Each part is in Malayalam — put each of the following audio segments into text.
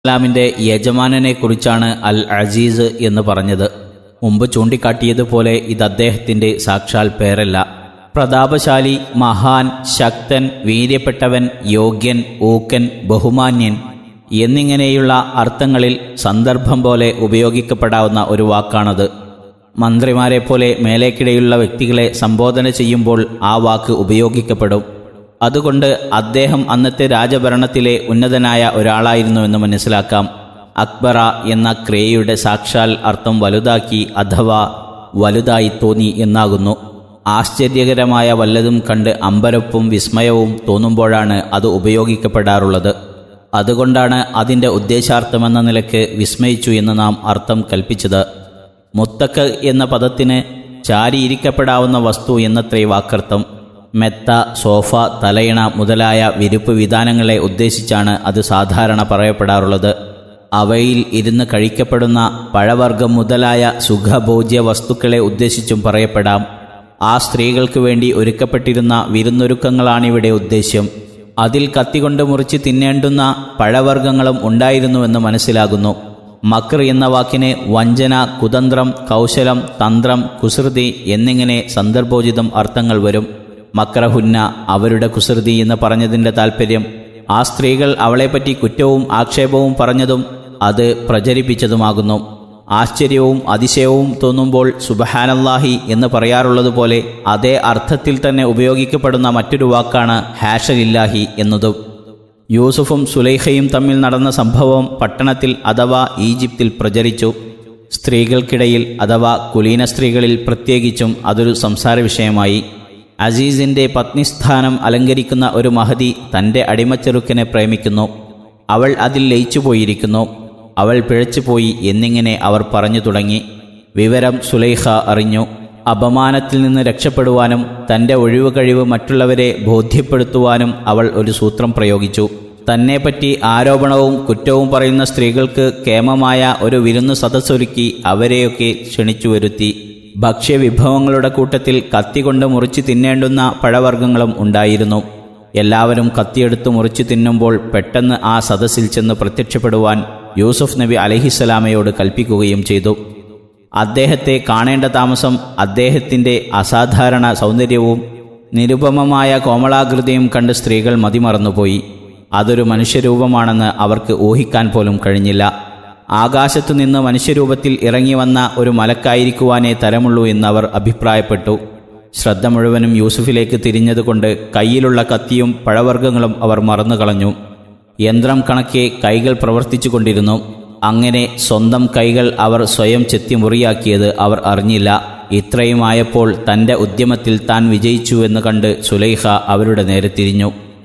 ഇസ്ലാമിന്റെ യജമാനനെക്കുറിച്ചാണ് അൽ അസീസ് എന്ന് പറഞ്ഞത് മുമ്പ് ചൂണ്ടിക്കാട്ടിയതുപോലെ ഇത് അദ്ദേഹത്തിന്റെ സാക്ഷാൽ പേരല്ല പ്രതാപശാലി മഹാൻ ശക്തൻ വീര്യപ്പെട്ടവൻ യോഗ്യൻ ഊക്കൻ ബഹുമാന്യൻ എന്നിങ്ങനെയുള്ള അർത്ഥങ്ങളിൽ സന്ദർഭം പോലെ ഉപയോഗിക്കപ്പെടാവുന്ന ഒരു വാക്കാണത് മന്ത്രിമാരെ പോലെ മേലേക്കിടയുള്ള വ്യക്തികളെ സംബോധന ചെയ്യുമ്പോൾ ആ വാക്ക് ഉപയോഗിക്കപ്പെടും അതുകൊണ്ട് അദ്ദേഹം അന്നത്തെ രാജഭരണത്തിലെ ഉന്നതനായ ഒരാളായിരുന്നുവെന്ന് മനസ്സിലാക്കാം അക്ബറ എന്ന ക്രിയയുടെ സാക്ഷാൽ അർത്ഥം വലുതാക്കി അഥവാ വലുതായി തോന്നി എന്നാകുന്നു ആശ്ചര്യകരമായ വല്ലതും കണ്ട് അമ്പരപ്പും വിസ്മയവും തോന്നുമ്പോഴാണ് അത് ഉപയോഗിക്കപ്പെടാറുള്ളത് അതുകൊണ്ടാണ് അതിൻ്റെ ഉദ്ദേശാർത്ഥമെന്ന നിലയ്ക്ക് വിസ്മയിച്ചു എന്ന് നാം അർത്ഥം കൽപ്പിച്ചത് മുത്തക്ക് എന്ന പദത്തിന് ചാരിയിരിക്കപ്പെടാവുന്ന വസ്തു എന്നത്രേ വാക്കർത്ഥം മെത്ത സോഫ തലയിണ മുതലായ വിരിപ്പ് വിധാനങ്ങളെ ഉദ്ദേശിച്ചാണ് അത് സാധാരണ പറയപ്പെടാറുള്ളത് അവയിൽ ഇരുന്ന് കഴിക്കപ്പെടുന്ന പഴവർഗം മുതലായ സുഖഭോജ്യ വസ്തുക്കളെ ഉദ്ദേശിച്ചും പറയപ്പെടാം ആ സ്ത്രീകൾക്ക് വേണ്ടി ഒരുക്കപ്പെട്ടിരുന്ന വിരുന്നൊരുക്കങ്ങളാണിവിടെ ഉദ്ദേശ്യം അതിൽ കത്തികൊണ്ട് മുറിച്ച് തിന്നേണ്ടുന്ന പഴവർഗ്ഗങ്ങളും ഉണ്ടായിരുന്നുവെന്ന് മനസ്സിലാകുന്നു മക്ർ എന്ന വാക്കിന് വഞ്ചന കുതന്ത്രം കൗശലം തന്ത്രം കുസൃതി എന്നിങ്ങനെ സന്ദർഭോചിതം അർത്ഥങ്ങൾ വരും മക്രഹുന്ന അവരുടെ കുസൃതി എന്ന് പറഞ്ഞതിൻ്റെ താൽപ്പര്യം ആ സ്ത്രീകൾ അവളെപ്പറ്റി കുറ്റവും ആക്ഷേപവും പറഞ്ഞതും അത് പ്രചരിപ്പിച്ചതുമാകുന്നു ആശ്ചര്യവും അതിശയവും തോന്നുമ്പോൾ സുബഹാനല്ലാഹി എന്ന് പറയാറുള്ളതുപോലെ അതേ അർത്ഥത്തിൽ തന്നെ ഉപയോഗിക്കപ്പെടുന്ന മറ്റൊരു വാക്കാണ് ഹാഷലില്ലാഹി എന്നതും യൂസുഫും സുലൈഖയും തമ്മിൽ നടന്ന സംഭവം പട്ടണത്തിൽ അഥവാ ഈജിപ്തിൽ പ്രചരിച്ചു സ്ത്രീകൾക്കിടയിൽ അഥവാ കുലീന സ്ത്രീകളിൽ പ്രത്യേകിച്ചും അതൊരു സംസാര വിഷയമായി അസീസിന്റെ പത്നിസ്ഥാനം അലങ്കരിക്കുന്ന ഒരു മഹതി തൻ്റെ അടിമച്ചെറുക്കനെ പ്രേമിക്കുന്നു അവൾ അതിൽ ലയിച്ചുപോയിരിക്കുന്നു അവൾ പിഴച്ചുപോയി എന്നിങ്ങനെ അവർ പറഞ്ഞു തുടങ്ങി വിവരം സുലൈഖ അറിഞ്ഞു അപമാനത്തിൽ നിന്ന് രക്ഷപ്പെടുവാനും തൻ്റെ ഒഴിവ് കഴിവ് മറ്റുള്ളവരെ ബോധ്യപ്പെടുത്തുവാനും അവൾ ഒരു സൂത്രം പ്രയോഗിച്ചു തന്നെപ്പറ്റി ആരോപണവും കുറ്റവും പറയുന്ന സ്ത്രീകൾക്ക് കേമമായ ഒരു വിരുന്നു സദസ്സൊരുക്കി അവരെയൊക്കെ ക്ഷണിച്ചു വരുത്തി ഭക്ഷ്യവിഭവങ്ങളുടെ കൂട്ടത്തിൽ കത്തികൊണ്ട് മുറിച്ച് തിന്നേണ്ടുന്ന പഴവർഗ്ഗങ്ങളും ഉണ്ടായിരുന്നു എല്ലാവരും കത്തിയെടുത്ത് മുറിച്ചു തിന്നുമ്പോൾ പെട്ടെന്ന് ആ സദസ്സിൽ ചെന്ന് പ്രത്യക്ഷപ്പെടുവാൻ യൂസുഫ് നബി അലഹിസ്സലാമയോട് കൽപ്പിക്കുകയും ചെയ്തു അദ്ദേഹത്തെ കാണേണ്ട താമസം അദ്ദേഹത്തിൻ്റെ അസാധാരണ സൗന്ദര്യവും നിരുപമമായ കോമളാകൃതിയും കണ്ട് സ്ത്രീകൾ മതിമറന്നുപോയി അതൊരു മനുഷ്യരൂപമാണെന്ന് അവർക്ക് ഊഹിക്കാൻ പോലും കഴിഞ്ഞില്ല ആകാശത്തു നിന്ന് മനുഷ്യരൂപത്തിൽ ഇറങ്ങി വന്ന ഒരു മലക്കായിരിക്കുവാനേ തരമുള്ളൂ എന്നവർ അഭിപ്രായപ്പെട്ടു ശ്രദ്ധ മുഴുവനും യൂസുഫിലേക്ക് തിരിഞ്ഞതുകൊണ്ട് കയ്യിലുള്ള കത്തിയും പഴവർഗ്ഗങ്ങളും അവർ മറന്നുകളഞ്ഞു യന്ത്രം കണക്കെ കൈകൾ പ്രവർത്തിച്ചു കൊണ്ടിരുന്നു അങ്ങനെ സ്വന്തം കൈകൾ അവർ സ്വയം ചെത്തി മുറിയാക്കിയത് അവർ അറിഞ്ഞില്ല ഇത്രയുമായപ്പോൾ തൻ്റെ ഉദ്യമത്തിൽ താൻ വിജയിച്ചുവെന്ന് കണ്ട് സുലൈഖ അവരുടെ നേരെ തിരിഞ്ഞു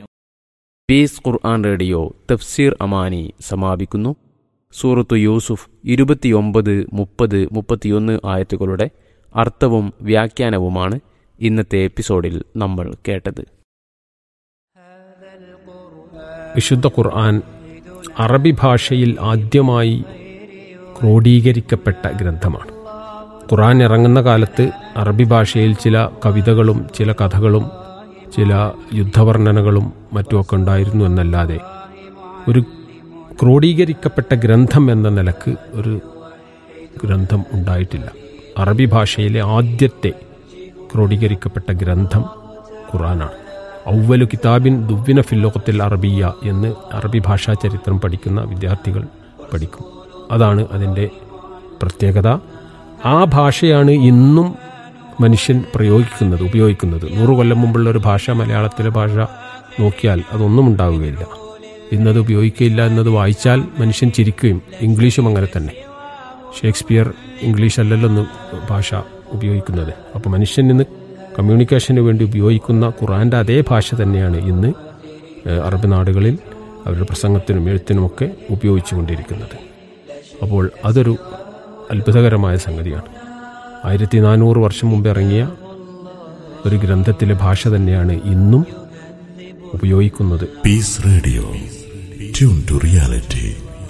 പീസ് ഖുർആൻ റേഡിയോ തഫ്സീർ അമാനി സമാപിക്കുന്നു സൂറത്തു യൂസുഫ് ഇരുപത്തിയൊമ്പത് മുപ്പത് മുപ്പത്തിയൊന്ന് ആയത്തുകളുടെ അർത്ഥവും വ്യാഖ്യാനവുമാണ് ഇന്നത്തെ എപ്പിസോഡിൽ നമ്മൾ കേട്ടത് വിശുദ്ധ ഖുർആൻ അറബി ഭാഷയിൽ ആദ്യമായി ക്രോഡീകരിക്കപ്പെട്ട ഗ്രന്ഥമാണ് ഖുർആൻ ഇറങ്ങുന്ന കാലത്ത് അറബി ഭാഷയിൽ ചില കവിതകളും ചില കഥകളും ചില യുദ്ധവർണ്ണനകളും മറ്റുമൊക്കെ ഉണ്ടായിരുന്നു എന്നല്ലാതെ ഒരു ക്രോഡീകരിക്കപ്പെട്ട ഗ്രന്ഥം എന്ന നിലക്ക് ഒരു ഗ്രന്ഥം ഉണ്ടായിട്ടില്ല അറബി ഭാഷയിലെ ആദ്യത്തെ ക്രോഡീകരിക്കപ്പെട്ട ഗ്രന്ഥം ഖുറാനാണ് ഔവലു കിതാബിൻ ദുവ്വിന ഫില്ലോകത്തിൽ അറബിയ എന്ന് അറബി ഭാഷാ ചരിത്രം പഠിക്കുന്ന വിദ്യാർത്ഥികൾ പഠിക്കും അതാണ് അതിൻ്റെ പ്രത്യേകത ആ ഭാഷയാണ് ഇന്നും മനുഷ്യൻ പ്രയോഗിക്കുന്നത് ഉപയോഗിക്കുന്നത് നൂറു കൊല്ലം മുമ്പുള്ള ഒരു ഭാഷ മലയാളത്തിലെ ഭാഷ നോക്കിയാൽ അതൊന്നും ഉണ്ടാവുകയില്ല ഇന്നത് ഉപയോഗിക്കുകയില്ല എന്നത് വായിച്ചാൽ മനുഷ്യൻ ചിരിക്കുകയും ഇംഗ്ലീഷും അങ്ങനെ തന്നെ ഷേക്സ്പിയർ ഇംഗ്ലീഷ് അല്ലല്ലോ ഒന്ന് ഭാഷ ഉപയോഗിക്കുന്നത് അപ്പോൾ മനുഷ്യൻ ഇന്ന് കമ്മ്യൂണിക്കേഷന് വേണ്ടി ഉപയോഗിക്കുന്ന ഖുറാൻ്റെ അതേ ഭാഷ തന്നെയാണ് ഇന്ന് അറബ് നാടുകളിൽ അവരുടെ പ്രസംഗത്തിനും എഴുത്തിനുമൊക്കെ ഉപയോഗിച്ചുകൊണ്ടിരിക്കുന്നത് അപ്പോൾ അതൊരു അത്ഭുതകരമായ സംഗതിയാണ് ആയിരത്തി നാനൂറ് വർഷം മുമ്പ് ഇറങ്ങിയ ഒരു ഗ്രന്ഥത്തിലെ ഭാഷ തന്നെയാണ് ഇന്നും ഉപയോഗിക്കുന്നത് peace radio tune to reality